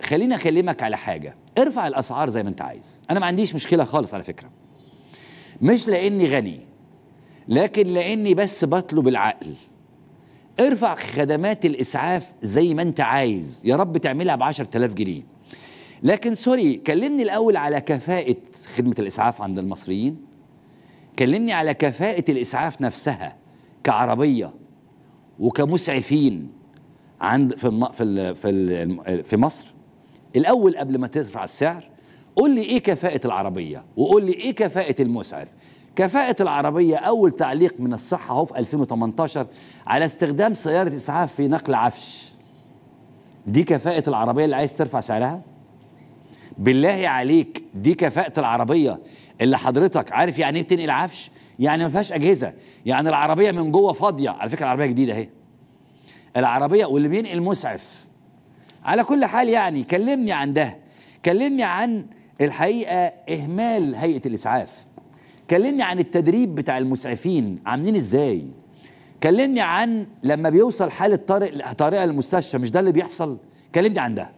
خليني اكلمك على حاجه ارفع الاسعار زي ما انت عايز انا ما عنديش مشكله خالص على فكره مش لاني غني لكن لاني بس بطلب العقل ارفع خدمات الاسعاف زي ما انت عايز يا رب تعملها ب 10000 جنيه لكن سوري كلمني الاول على كفاءه خدمه الاسعاف عند المصريين كلمني على كفاءه الاسعاف نفسها كعربيه وكمسعفين عند في الم... في ال... في ال... في مصر الاول قبل ما ترفع السعر قول لي ايه كفاءه العربيه وقول لي ايه كفاءه المسعف كفاءة العربية أول تعليق من الصحة أهو في 2018 على استخدام سيارة إسعاف في نقل عفش دي كفاءة العربية اللي عايز ترفع سعرها بالله عليك دي كفاءة العربية اللي حضرتك عارف يعني ايه بتنقل عفش يعني ما فيهاش أجهزة يعني العربية من جوه فاضية على فكرة العربية جديدة اهي العربية واللي بينقل مسعف على كل حال يعني كلمني عن ده كلمني عن الحقيقة إهمال هيئة الإسعاف كلمني عن التدريب بتاع المسعفين عاملين ازاي كلمني عن لما بيوصل حالة طارئ طارئة للمستشفى مش ده اللي بيحصل كلمني عن ده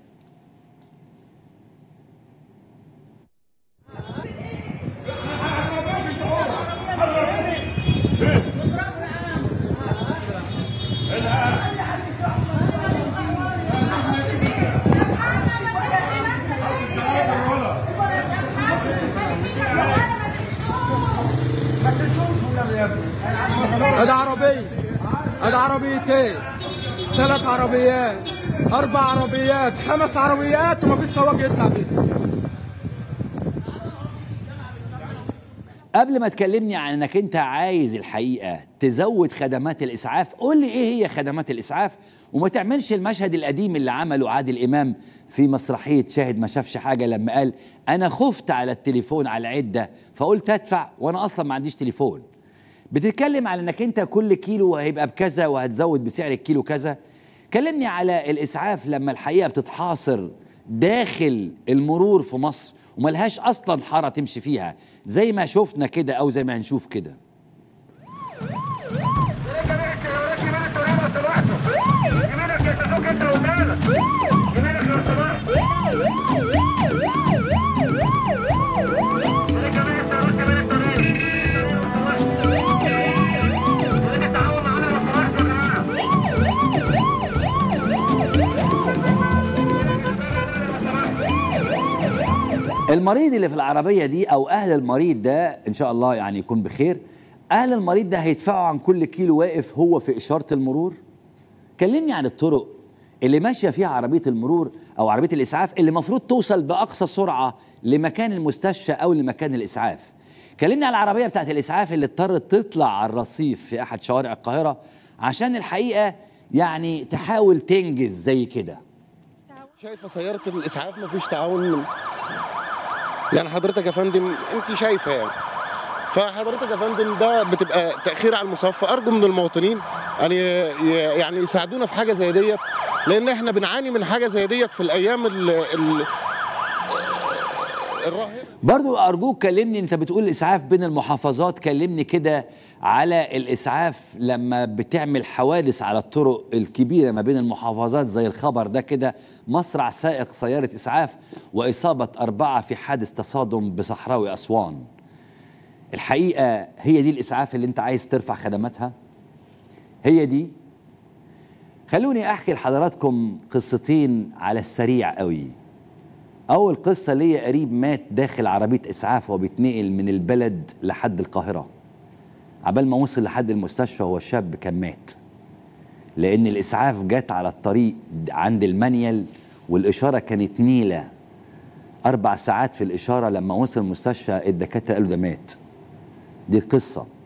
ادي عربية ادي عربيتين ثلاث عربيات اربع عربيات خمس عربيات وما فيش سواق يطلع بيها قبل ما تكلمني عن انك انت عايز الحقيقه تزود خدمات الاسعاف قول لي ايه هي خدمات الاسعاف وما تعملش المشهد القديم اللي عمله عادل امام في مسرحيه شاهد ما شافش حاجه لما قال انا خفت على التليفون على العده فقلت ادفع وانا اصلا ما عنديش تليفون بتتكلم على انك انت كل كيلو هيبقى بكذا وهتزود بسعر الكيلو كذا كلمني على الاسعاف لما الحقيقه بتتحاصر داخل المرور في مصر وملهاش اصلا حاره تمشي فيها زي ما شفنا كده او زي ما هنشوف كده المريض اللي في العربية دي أو أهل المريض ده إن شاء الله يعني يكون بخير أهل المريض ده هيدفعوا عن كل كيلو واقف هو في إشارة المرور كلمني عن الطرق اللي ماشية فيها عربية المرور أو عربية الإسعاف اللي المفروض توصل بأقصى سرعة لمكان المستشفى أو لمكان الإسعاف كلمني عن العربية بتاعت الإسعاف اللي اضطرت تطلع على الرصيف في أحد شوارع القاهرة عشان الحقيقة يعني تحاول تنجز زي كده شايفه سياره الاسعاف مفيش تعاون من يعني حضرتك يا فندم انت شايفه يعني فحضرتك يا فندم ده بتبقى تاخير على المصفى ارجو من المواطنين ان ي- ي- يعني يساعدونا في حاجه زي ديت لان احنا بنعاني من حاجه زي ديت في الايام ال ال الراهنه برضو أرجوك كلمني أنت بتقول الإسعاف بين المحافظات كلمني كده على الإسعاف لما بتعمل حوادث على الطرق الكبيرة ما بين المحافظات زي الخبر ده كده مصرع سائق سيارة إسعاف وإصابة أربعة في حادث تصادم بصحراوي أسوان الحقيقة هي دي الإسعاف اللي أنت عايز ترفع خدماتها هي دي خلوني أحكي لحضراتكم قصتين على السريع قوي أول قصة ليا قريب مات داخل عربية إسعاف وهو بيتنقل من البلد لحد القاهرة عبال ما وصل لحد المستشفى هو شاب كان مات لأن الإسعاف جت على الطريق عند المانيال والإشارة كانت نيلة أربع ساعات في الإشارة لما وصل المستشفى الدكاترة قالوا ده مات دي القصة